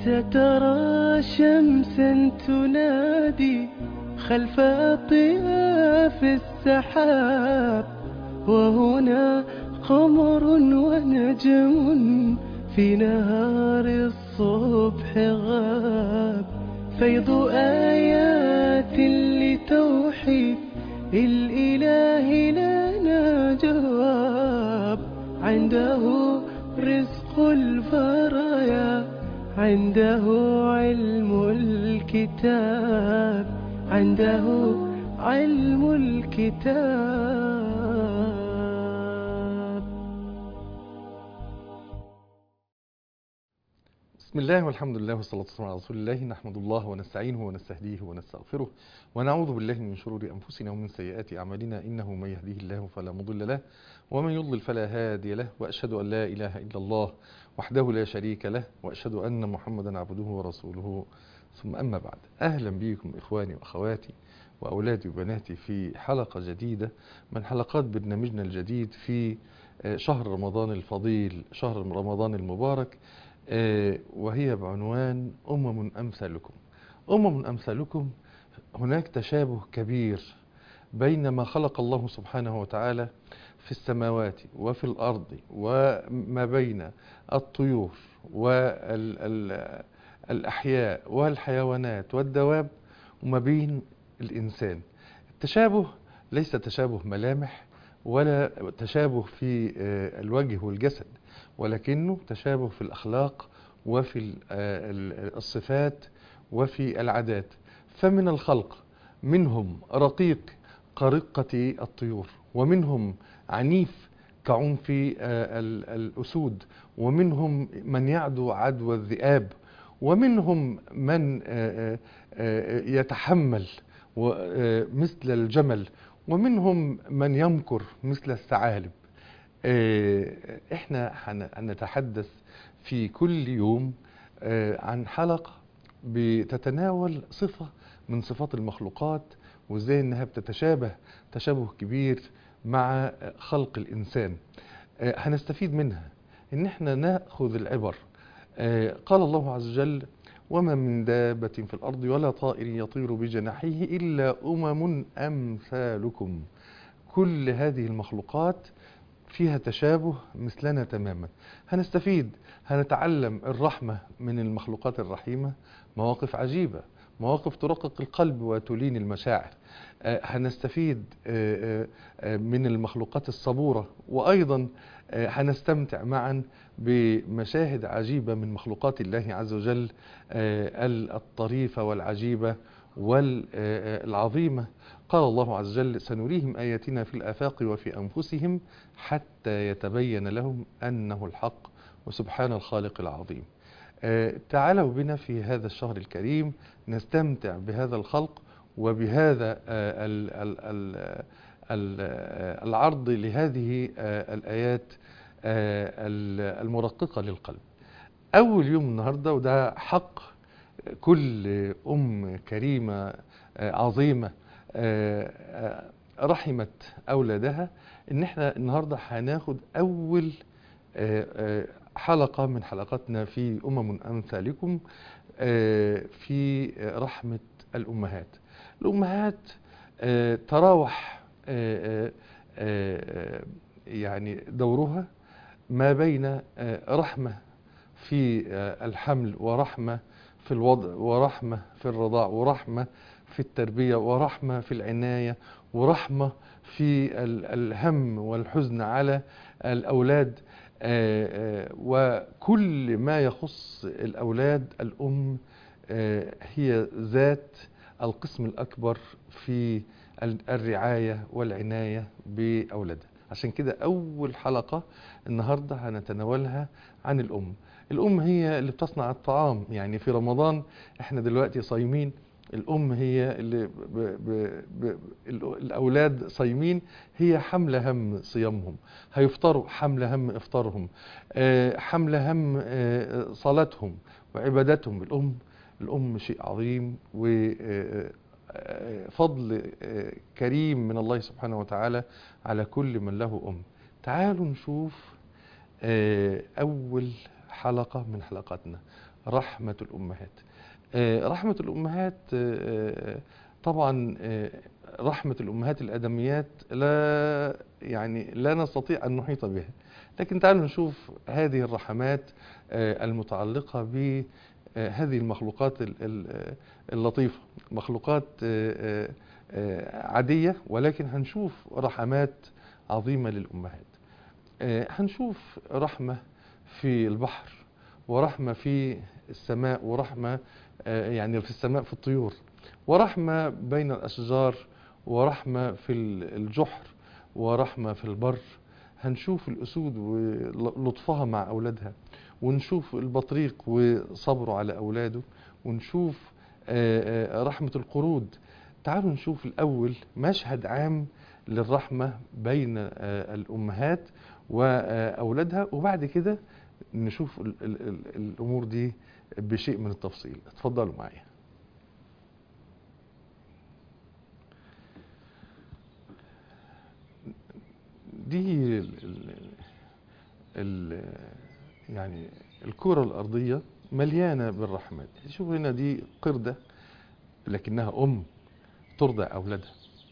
سترى شمسا تنادي خلف أطياف السحاب وهنا قمر ونجم في نهار الصبح غاب فيض آيات لتوحيد الإله لنا جواب عنده رزق البرايا عنده علم الكتاب عنده علم الكتاب بسم الله والحمد لله والصلاة والسلام على رسول الله نحمد الله ونستعينه ونستهديه ونستغفره ونعوذ بالله من شرور أنفسنا ومن سيئات أعمالنا إنه من يهديه الله فلا مضل له ومن يضلل فلا هادي له وأشهد أن لا إله إلا الله وحده لا شريك له وأشهد أن محمدا عبده ورسوله ثم أما بعد أهلا بكم إخواني وأخواتي وأولادي وبناتي في حلقة جديدة من حلقات برنامجنا الجديد في شهر رمضان الفضيل شهر رمضان المبارك وهي بعنوان أمم أمثالكم أمم أمثالكم هناك تشابه كبير بين ما خلق الله سبحانه وتعالى في السماوات وفي الأرض وما بين الطيور والأحياء والحيوانات والدواب وما بين الإنسان التشابه ليس تشابه ملامح ولا تشابه في الوجه والجسد ولكنه تشابه في الأخلاق وفي الصفات وفي العادات فمن الخلق منهم رقيق كرقة الطيور ومنهم عنيف كعنف الأسود ومنهم من يعدو عدوى الذئاب ومنهم من يتحمل مثل الجمل ومنهم من يمكر مثل الثعالب احنا هنتحدث في كل يوم عن حلقة بتتناول صفة من صفات المخلوقات وازاي انها بتتشابه تشابه كبير مع خلق الانسان هنستفيد منها ان احنا ناخذ العبر قال الله عز وجل وما من دابة في الارض ولا طائر يطير بجناحيه الا امم امثالكم كل هذه المخلوقات فيها تشابه مثلنا تماما هنستفيد هنتعلم الرحمة من المخلوقات الرحيمة مواقف عجيبة مواقف ترقق القلب وتلين المشاعر هنستفيد من المخلوقات الصبورة وأيضا هنستمتع معا بمشاهد عجيبة من مخلوقات الله عز وجل الطريفة والعجيبة والعظيمة قال الله عز وجل سنريهم آياتنا في الآفاق وفي أنفسهم حتى يتبين لهم أنه الحق وسبحان الخالق العظيم تعالوا بنا في هذا الشهر الكريم نستمتع بهذا الخلق وبهذا العرض لهذه الآيات المرققة للقلب أول يوم النهاردة وده حق كل أم كريمة عظيمة رحمت أولادها إن احنا النهاردة هناخد أول حلقة من حلقاتنا في أمم أمثالكم في رحمة الأمهات الأمهات تراوح يعني دورها ما بين رحمة في الحمل ورحمة في الوضع ورحمة في الرضاع ورحمة في التربية ورحمة في العناية ورحمة في الهم والحزن على الأولاد وكل ما يخص الأولاد الأم هي ذات القسم الأكبر في الرعاية والعناية بأولادها عشان كده أول حلقة النهاردة هنتناولها عن الأم الأم هي اللي بتصنع الطعام يعني في رمضان احنا دلوقتي صايمين الأم هي اللي ب ب ب الأولاد صايمين هي حملة هم صيامهم هيفطروا حملة هم إفطارهم حملة هم صلاتهم وعبادتهم الأم الأم شيء عظيم وفضل كريم من الله سبحانه وتعالى على كل من له أم تعالوا نشوف أول حلقة من حلقاتنا رحمة الأمهات آه، رحمة الأمهات آه، طبعا آه، رحمة الأمهات الأدميات لا يعني لا نستطيع أن نحيط بها لكن تعالوا نشوف هذه الرحمات آه، المتعلقة بهذه المخلوقات ال- ال- اللطيفة مخلوقات آه، آه، آه، عادية ولكن هنشوف رحمات عظيمة للأمهات آه، هنشوف رحمة في البحر ورحمة في السماء ورحمة آه، يعني في السماء في الطيور ورحمة بين الأشجار ورحمة في ال- الجحر ورحمة في البر هنشوف الأسود ولطفها مع أولادها ونشوف البطريق وصبره على أولاده ونشوف آه، آه، رحمة القرود تعالوا نشوف الأول مشهد عام للرحمة بين آه، الأمهات وأولادها وبعد كده نشوف ال ال ال الأمور دي بشيء من التفصيل اتفضلوا معايا دي ال ال ال يعني الكرة الأرضية مليانة بالرحمات شوف هنا دي قردة لكنها أم ترضع أولادها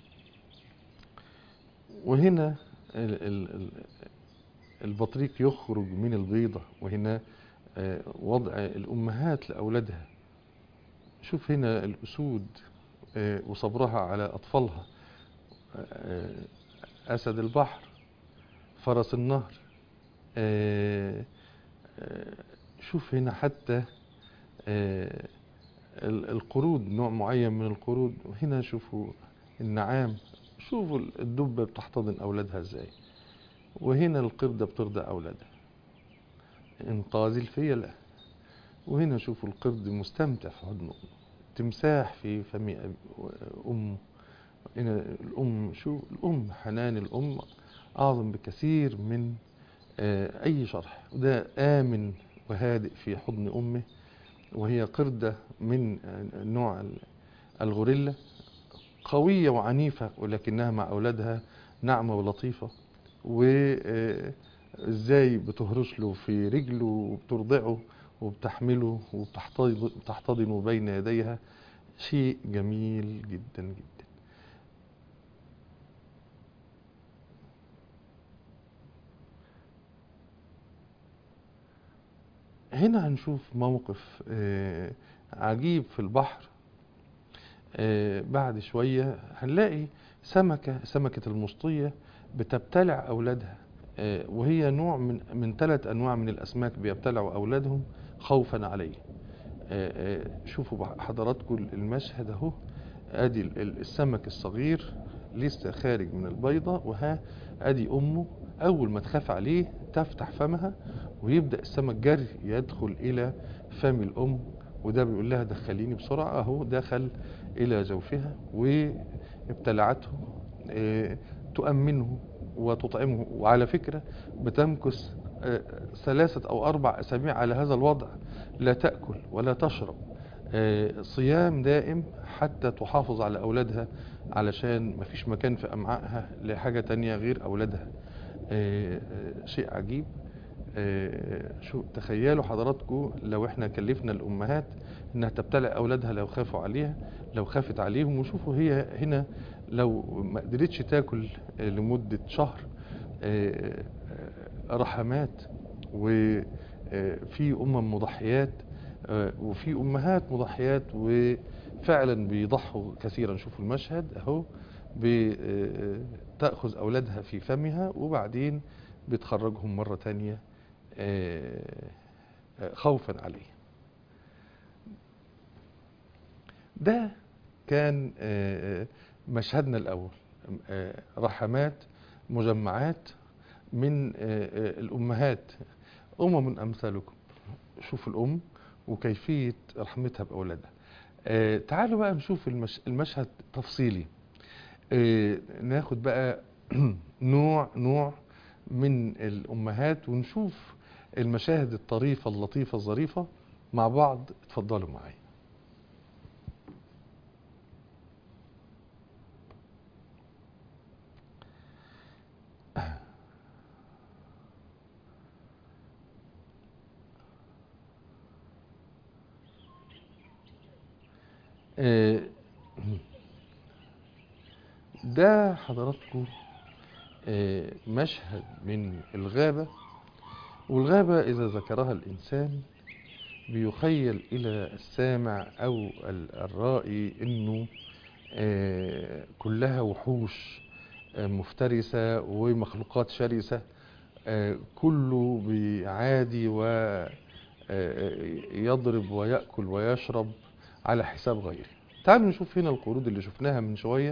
وهنا ال ال ال البطريق يخرج من البيضة وهنا آه، وضع الأمهات لأولادها شوف هنا الأسود آه، وصبرها على أطفالها آه، أسد البحر فرس النهر آه، آه، شوف هنا حتى آه، ال- القرود نوع معين من القرود هنا شوفوا النعام شوفوا الدبة بتحتضن أولادها ازاي وهنا القردة بترضع أولادها إنقاذ الفيلة وهنا شوفوا القرد مستمتع في حضن أمه تمساح في فم أب- أمه هنا الأم شو الأم حنان الأم أعظم بكثير من آه، أي شرح وده آمن وهادئ في حضن أمه وهي قردة من آه، نوع ال- الغوريلا قوية وعنيفة ولكنها مع أولادها ناعمة ولطيفة وإزاي بتهرش له في رجله وبترضعه وبتحمله وبتحتض- وبتحتضنه بين يديها شيء جميل جدا جدا هنا هنشوف موقف آه، عجيب في البحر آه، بعد شوية هنلاقي سمكة سمكة المسطية بتبتلع أولادها آه، وهي نوع من من ثلاث أنواع من الأسماك بيبتلعوا أولادهم خوفا عليه آه، آه، شوفوا بح- حضراتكم المشهد أهو أدي ال- ال- السمك الصغير لسه خارج من البيضة وها أدي أمه أول ما تخاف عليه تفتح فمها ويبدأ السمك جري يدخل إلى فم الأم وده بيقول لها دخليني بسرعة أهو دخل إلى جوفها وابتلعته آه، تؤمنه وتطعمه وعلى فكرة بتمكث آه، ثلاثة أو أربع أسابيع على هذا الوضع لا تأكل ولا تشرب آه، صيام دائم حتى تحافظ على أولادها علشان مفيش مكان في أمعائها لحاجة تانية غير أولادها آه، آه، شيء عجيب آه، شو تخيلوا حضراتكم لو احنا كلفنا الامهات انها تبتلع اولادها لو خافوا عليها لو خافت عليهم وشوفوا هي هنا لو ما قدرتش تاكل آه، لمدة شهر آه، آه، رحمات وفي امم مضحيات آه، وفي امهات مضحيات وفعلا بيضحوا كثيرا شوفوا المشهد اهو بتأخذ اولادها في فمها وبعدين بتخرجهم مرة تانية آه، آه، خوفا عليه ده كان آه، آه، مشهدنا الأول آه، رحمات مجمعات من آه، آه، الأمهات أمم أمثالكم شوف الأم وكيفية رحمتها بأولادها آه، تعالوا بقى نشوف المش... المشهد تفصيلي آه، ناخد بقى نوع نوع من الأمهات ونشوف المشاهد الطريفة اللطيفة الظريفة مع بعض اتفضلوا معايا آه، ده حضراتكم آه، مشهد من الغابة والغابة إذا ذكرها الإنسان بيخيل إلى السامع أو ال- الرائي إنه آه، كلها وحوش آه، مفترسة ومخلوقات شرسة آه، كله بيعادي ويضرب ويأكل ويشرب على حساب غيره تعالوا نشوف هنا القرود اللي شفناها من شوية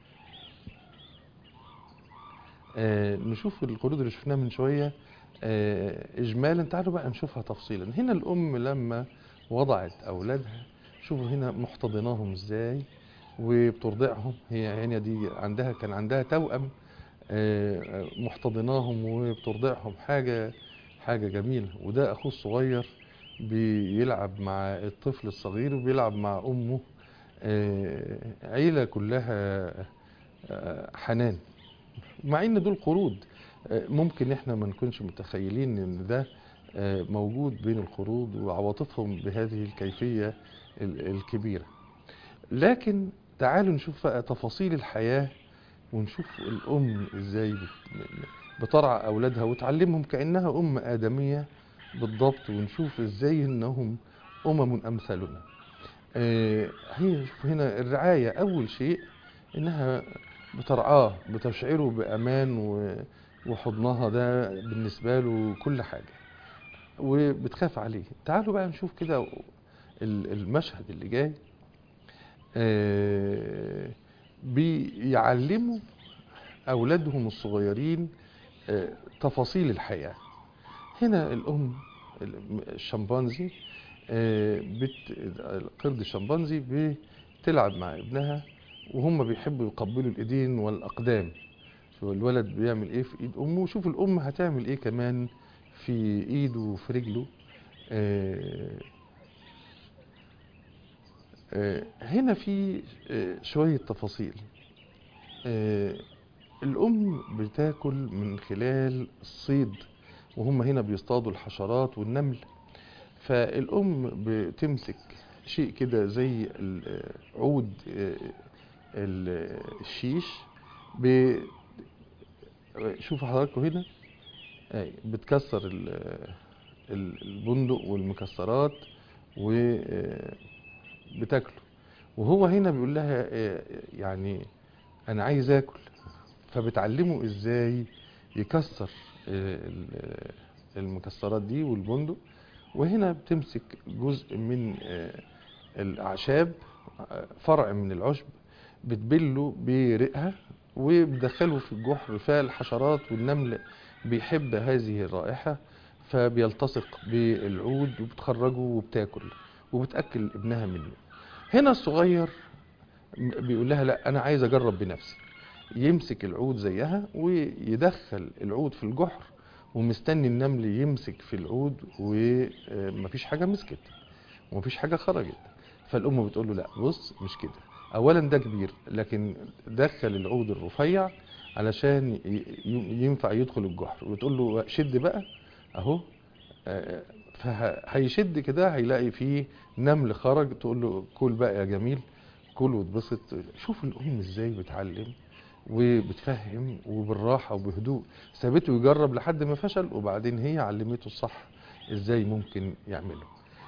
آه، نشوف القرود اللي شفناها من شوية آه، إجمالا تعالوا بقى نشوفها تفصيلا هنا الأم لما وضعت أولادها شوفوا هنا محتضناهم إزاي وبترضعهم هي هنا دي عندها كان عندها توأم آه، محتضناهم وبترضعهم حاجة حاجة جميلة وده أخوه الصغير بيلعب مع الطفل الصغير وبيلعب مع أمه آه، عيلة كلها آه، حنان مع ان دول قرود آه، ممكن احنا ما نكونش متخيلين ان ده آه، موجود بين القرود وعواطفهم بهذه الكيفية ال- الكبيرة لكن تعالوا نشوف بقى تفاصيل الحياة ونشوف الأم ازاي بت- بترعى أولادها وتعلمهم كأنها أم آدمية بالضبط ونشوف ازاي انهم أمم أمثالنا آه، هي شوف هنا الرعاية أول شيء إنها بترعاه بتشعره بأمان و- وحضنها ده بالنسبة له كل حاجة وبتخاف عليه تعالوا بقى نشوف كده ال- المشهد اللي جاي آه، بيعلموا أولادهم الصغيرين آه، تفاصيل الحياة هنا الأم الشمبانزي آه، بت... القرد الشمبانزي بتلعب مع ابنها وهم بيحبوا يقبلوا الايدين والاقدام شوف الولد بيعمل ايه في ايد امه وشوف الام هتعمل ايه كمان في ايده وفي رجله آه، آه، هنا في آه، شوية تفاصيل آه، الأم بتاكل من خلال الصيد وهم هنا بيصطادوا الحشرات والنمل فالأم بتمسك شيء كده زي ال- عود آه، ال- الشيش ب شوفوا حضراتكم هنا آه، بتكسر ال- ال- البندق والمكسرات وبتاكله وهو هنا بيقول لها آه، يعني انا عايز اكل فبتعلمه ازاي يكسر آه، ال- المكسرات دي والبندق وهنا بتمسك جزء من آه، الاعشاب آه، فرع من العشب بتبله بريقها وبتدخله في الجحر فالحشرات والنمل بيحب هذه الرائحة فبيلتصق بالعود وبتخرجه وبتاكل وبتأكل ابنها منه هنا الصغير بيقول لها لا أنا عايز أجرب بنفسي يمسك العود زيها ويدخل العود في الجحر ومستني النمل يمسك في العود ومفيش حاجة مسكت ومفيش حاجة خرجت فالأم بتقول له لا بص مش كده أولا ده كبير لكن دخل العود الرفيع علشان ي- ي- ينفع يدخل الجحر وتقول له شد بقى أهو آه، فهيشد كده هيلاقي فيه نمل خرج تقول له كل بقى يا جميل كل واتبسط شوف الأم ازاي بتعلم وبتفهم وبالراحة وبهدوء سابته يجرب لحد ما فشل وبعدين هي علمته الصح ازاي ممكن يعمله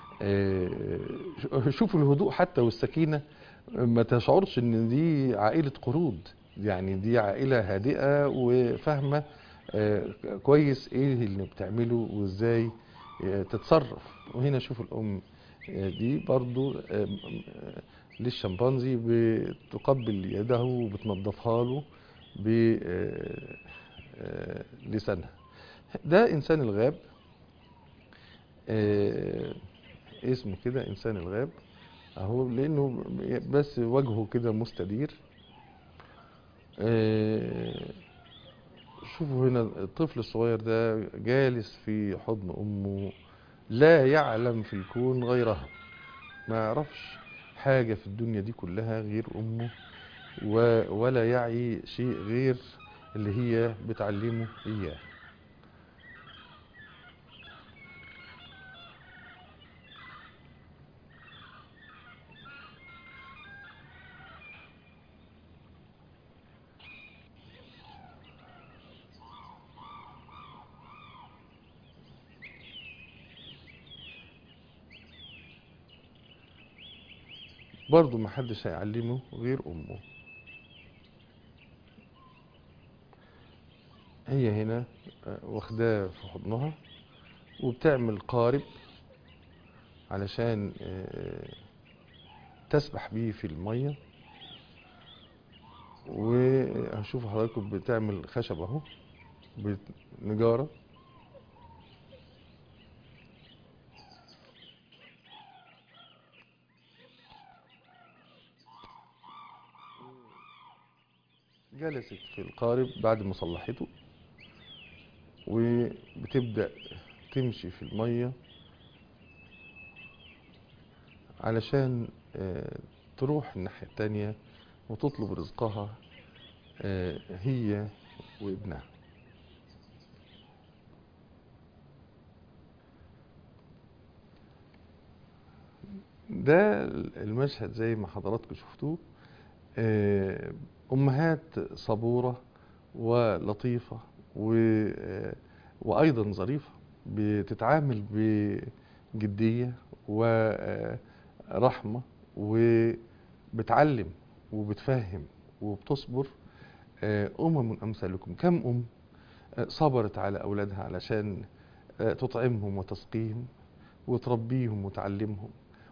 آه، شوفوا الهدوء حتى والسكينة ما تشعرش ان دي عائلة قرود يعني دي عائلة هادئة وفاهمة آه، كويس ايه اللي بتعمله وازاي آه، تتصرف وهنا شوف الام آه، دي برضو آه، آه، للشمبانزي بتقبل يده وبتنظفها له بلسانها ده انسان الغاب آه، اسمه كده انسان الغاب اهو لانه بس وجهه كده مستدير آه، شوفوا هنا الطفل الصغير ده جالس في حضن امه لا يعلم في الكون غيرها ما يعرفش حاجة في الدنيا دي كلها غير امه و- ولا يعي شيء غير اللي هي بتعلمه اياه برضو محدش هيعلمه غير أمه هي هنا آه، واخداه في حضنها وبتعمل قارب علشان آه، تسبح بيه في المية وهشوف حضراتكم بتعمل خشب اهو بنجارة جلست في القارب بعد ما صلحته وبتبدأ تمشي في المية علشان آه، تروح الناحية التانية وتطلب رزقها آه، هي وابنها ده المشهد زي ما حضراتكم شفتوه آه، أمهات صبورة ولطيفة و آه، وأيضا ظريفة بتتعامل بجدية ورحمة وبتعلم وبتفهم وبتصبر آه، أمم أمثالكم كم أم آه، صبرت على أولادها علشان آه، تطعمهم وتسقيهم وتربيهم وتعلمهم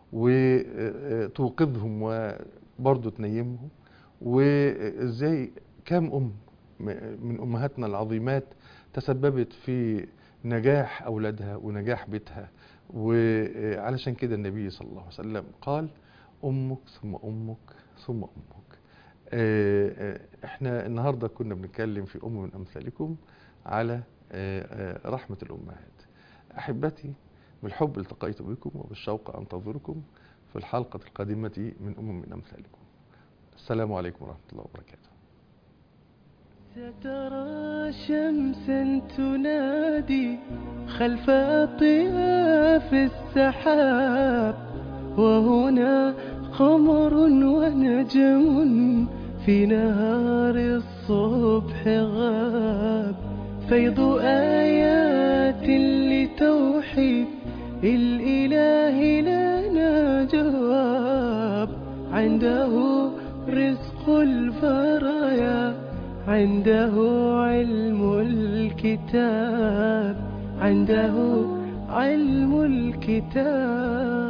وتوقظهم وبرضه تنيمهم وازاي كم ام م- من امهاتنا العظيمات تسببت في نجاح اولادها ونجاح بيتها وعلشان كده النبي صلى الله عليه وسلم قال امك ثم امك ثم امك آه، آه، احنا النهارده كنا بنتكلم في ام من امثالكم على آه، آه، رحمه الامهات احبتي بالحب التقيت بكم وبالشوق انتظركم في الحلقه القادمه من ام من امثالكم السلام عليكم ورحمه الله وبركاته سترى شمسا تنادي خلف أطياف السحاب وهنا قمر ونجم في نهار الصبح غاب فيض آيات لتوحيد الإله لنا جواب عنده رزق البرايا عنده علم الكتاب عنده علم الكتاب